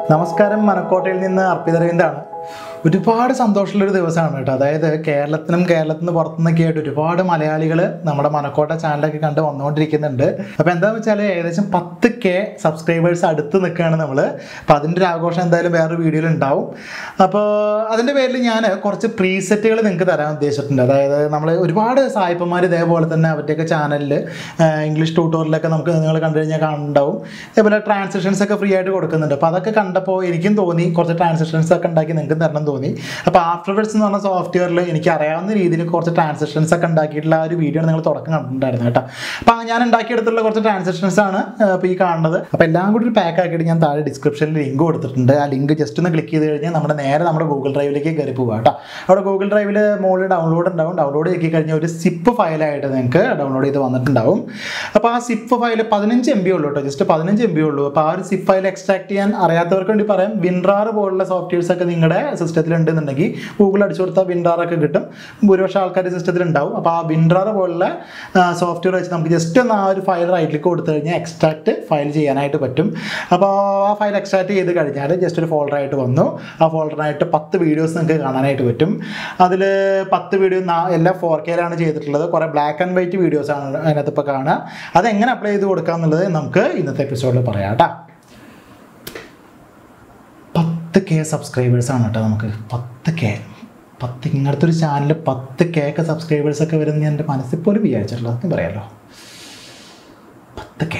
നമസ്കാരം മനക്കോട്ടയിൽ നിന്ന് അർപ്പിതരവിന്ദാണ് ഒരുപാട് സന്തോഷമുള്ളൊരു ദിവസമാണ് കേട്ടോ അതായത് കേരളത്തിനും കേരളത്തിൽ നിന്ന് പുറത്തുനിന്നൊക്കെ ആയിട്ട് ഒരുപാട് മലയാളികൾ നമ്മുടെ മനക്കോട്ട ചാനലൊക്കെ കണ്ട് വന്നുകൊണ്ടിരിക്കുന്നുണ്ട് അപ്പോൾ എന്താണെന്ന് വെച്ചാൽ ഏകദേശം പത്ത് കെ സബ്സ്ക്രൈബേഴ്സ് അടുത്ത് നിൽക്കുകയാണ് നമ്മൾ അപ്പോൾ അതിൻ്റെ ഒരു ആഘോഷം എന്തായാലും വേറൊരു വീഡിയോയിൽ ഉണ്ടാവും അപ്പോൾ അതിൻ്റെ പേരിൽ ഞാൻ കുറച്ച് പ്രീസെറ്റുകൾ നിങ്ങൾക്ക് തരാൻ ഉദ്ദേശിച്ചിട്ടുണ്ട് അതായത് നമ്മൾ ഒരുപാട് സായിപ്പന്മാർ ഇതേപോലെ തന്നെ അവരുടെയൊക്കെ ചാനലിൽ ഇംഗ്ലീഷ് ട്യൂട്ടോറിലൊക്കെ നമുക്ക് നിങ്ങൾ കണ്ടു കഴിഞ്ഞാൽ കാണുന്നുണ്ടാവും അതേപോലെ ട്രാൻസാക്ഷൻസ് ഒക്കെ ഫ്രീ ആയിട്ട് കൊടുക്കുന്നുണ്ട് അപ്പോൾ അതൊക്കെ കണ്ടപ്പോൾ എനിക്കും തോന്നി കുറച്ച് ട്രാൻസാക്ഷൻസ് ഒക്കെ ഉണ്ടാക്കി നിങ്ങൾക്ക് തരണം തോന്നി അപ്പോൾ ആഫ്റ്റർ വെഡ്സ് എന്ന് പറഞ്ഞ സോഫ്റ്റ്വെയറിൽ എനിക്ക് അറിയാവുന്ന രീതിയിൽ കുറച്ച് ട്രാൻസാക്ഷൻസ് ഒക്കെ ഉണ്ടാക്കിയിട്ടുള്ള ആ ഒരു വീഡിയോ നിങ്ങൾ തുടക്കം കണ്ടിട്ടുണ്ടായിരുന്നു കേട്ടോ അപ്പോൾ ഞാൻ ഉണ്ടാക്കിയെടുത്തുള്ള കുറച്ച് ട്രാൻസാക്ഷൻസ് ആണ് ഇപ്പോൾ ഈ കാണുന്നത് അപ്പോൾ എല്ലാം കൂടി ഒരു പാക്ക് ആക്കിയിട്ട് ഞാൻ താഴെ ഡിസ്ക്രിപ്ഷനിൽ ലിങ്ക് കൊടുത്തിട്ടുണ്ട് ആ ലിങ്ക് ജസ്റ്റ് ഒന്ന് ക്ലിക്ക് ചെയ്ത് കഴിഞ്ഞാൽ നമ്മുടെ നേരെ നമ്മുടെ ഗൂഗിൾ ഡ്രൈവിലേക്ക് കയറി പോവുക കേട്ടോ അവിടെ ഗൂഗിൾ ഡ്രൈവിൽ മുകളിൽ ഡൗൺലോഡ് ഉണ്ടാവും ഡൗൺലോഡ് ചെയ്ത് കഴിഞ്ഞാൽ ഒരു സിപ്പ് ഫയലായിട്ട് നിങ്ങൾക്ക് ഡൗൺലോഡ് ചെയ്ത് വന്നിട്ടുണ്ടാവും അപ്പോൾ ആ സിപ്പ് ഫയൽ പതിനഞ്ച് എം ബി ഉള്ളൂ കേട്ടോ ജസ്റ്റ് പതിനഞ്ച് എം ബി ഉള്ളൂ അപ്പോൾ ആ ഒരു സിപ്പ് ഫയൽ എക്സ്ട്രാക്ട് ചെയ്യാൻ അറിയാത്തവർക്ക് വേണ്ടി പറയാം വിൻറാർ പോലുള്ള സോഫ്റ്റ്വെയർസ് ഒക്കെ നിങ്ങളുടെ സിസ്റ്റത്തിൽ ഉണ്ടെന്നുണ്ടെങ്കിൽ ഗൂഗിൾ അടിച്ചു കൊടുത്താൽ വിൻറാർ ഒക്കെ കിട്ടും ഭൂരിപക്ഷം ആൾക്കാർ സിസ്റ്റത്തിൽ ഉണ്ടാവും അപ്പോൾ ആ വിൻറാർ പോലുള്ള സോഫ്റ്റ്വെയർ വെച്ച് നമുക്ക് ജസ്റ്റ് ഒന്ന് ആ ഒരു ഫയൽ റൈറ്റിലേക്ക് കൊടുത്തു കഴിഞ്ഞാൽ എക്സ്ട്രാക്ട് ഫയൽ ചെയ്യാനായിട്ട് പറ്റും അപ്പോൾ ആ ഫയൽ എക്സ്ട്രാക്ട് ചെയ്ത് കഴിഞ്ഞാൽ ജസ്റ്റ് ഒരു ഫോൾഡറായിട്ട് വന്നു ആ ഫോൾഡറിനായിട്ട് പത്ത് വീഡിയോസ് നിങ്ങൾക്ക് കാണാനായിട്ട് പറ്റും അതിൽ പത്ത് വീഡിയോ എല്ലാം ഫോർ കെയിലാണ് ചെയ്തിട്ടുള്ളത് കുറേ ബ്ലാക്ക് ആൻഡ് വൈറ്റ് വീഡിയോസ് ആണ് അതിനകത്ത് ഇപ്പോൾ കാണുക അതെങ്ങനെ അപ്ലൈ ചെയ്ത് കൊടുക്കുക എന്നുള്ളത് നമുക്ക് ഇന്നത്തെ എപ്പിസോഡിൽ പറയാം കേട്ടോ പത്ത് കെ സബ്സ്ക്രൈബേഴ്സ് ആണ് കേട്ടോ നമുക്ക് പത്ത് കെ പത്ത് ഇങ്ങനത്തെ ഒരു ചാനലിൽ പത്ത് കെ ഒക്കെ സബ്സ്ക്രൈബേഴ്സ് ഒക്കെ വരുന്ന ഞാൻ എൻ്റെ മനസ്സിൽ പോലും വിചാരിച്ചിട്ടുള്ളത് അതൊക്കെ പറയാമല്ലോ പത്ത് കെ